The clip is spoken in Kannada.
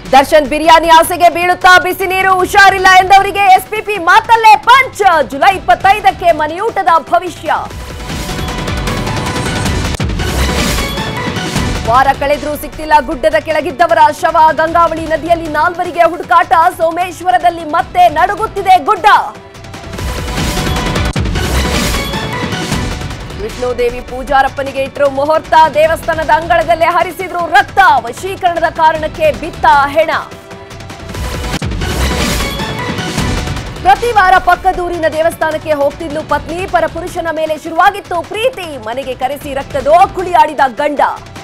ದರ್ಶನ್ ಬಿರಿಯಾನಿ ಆಸೆಗೆ ಬೀಳುತ್ತಾ ಬಿಸಿ ನೀರು ಹುಷಾರಿಲ್ಲ ಎಂದವರಿಗೆ ಎಸ್ಪಿಪಿ ಮಾತಲ್ಲೇ ಪಂಚ್ ಜುಲೈ ಇಪ್ಪತ್ತೈದಕ್ಕೆ ಮನೆಯೂಟದ ಭವಿಷ್ಯ ವಾರ ಕಳೆದ್ರೂ ಸಿಕ್ತಿಲ್ಲ ಗುಡ್ಡದ ಕೆಳಗಿದ್ದವರ ಶವ ಗಂಗಾವಳಿ ನದಿಯಲ್ಲಿ ನಾಲ್ವರಿಗೆ ಹುಡುಕಾಟ ಸೋಮೇಶ್ವರದಲ್ಲಿ ಮತ್ತೆ ನಡುಗುತ್ತಿದೆ ಗುಡ್ಡ ವಿಷ್ಣುದೇವಿ ಪೂಜಾರಪ್ಪನಿಗೆ ಇಟ್ಟರು ಮುಹೂರ್ತ ದೇವಸ್ಥಾನದ ಅಂಗಳದಲ್ಲೇ ಹರಿಸಿದ್ರು ರಕ್ತ ವಶೀಕರಣದ ಕಾರಣಕ್ಕೆ ಬಿತ್ತ ಹೆಣ ಪ್ರತಿ ವಾರ ಪಕ್ಕದೂರಿನ ದೇವಸ್ಥಾನಕ್ಕೆ ಹೋಗ್ತಿದ್ಲು ಪತ್ನಿ ಪರ ಪುರುಷನ ಮೇಲೆ ಶುರುವಾಗಿತ್ತು ಪ್ರೀತಿ ಮನೆಗೆ ಕರೆಸಿ ರಕ್ತದೋ ಕುಳಿಯಾಡಿದ ಗಂಡ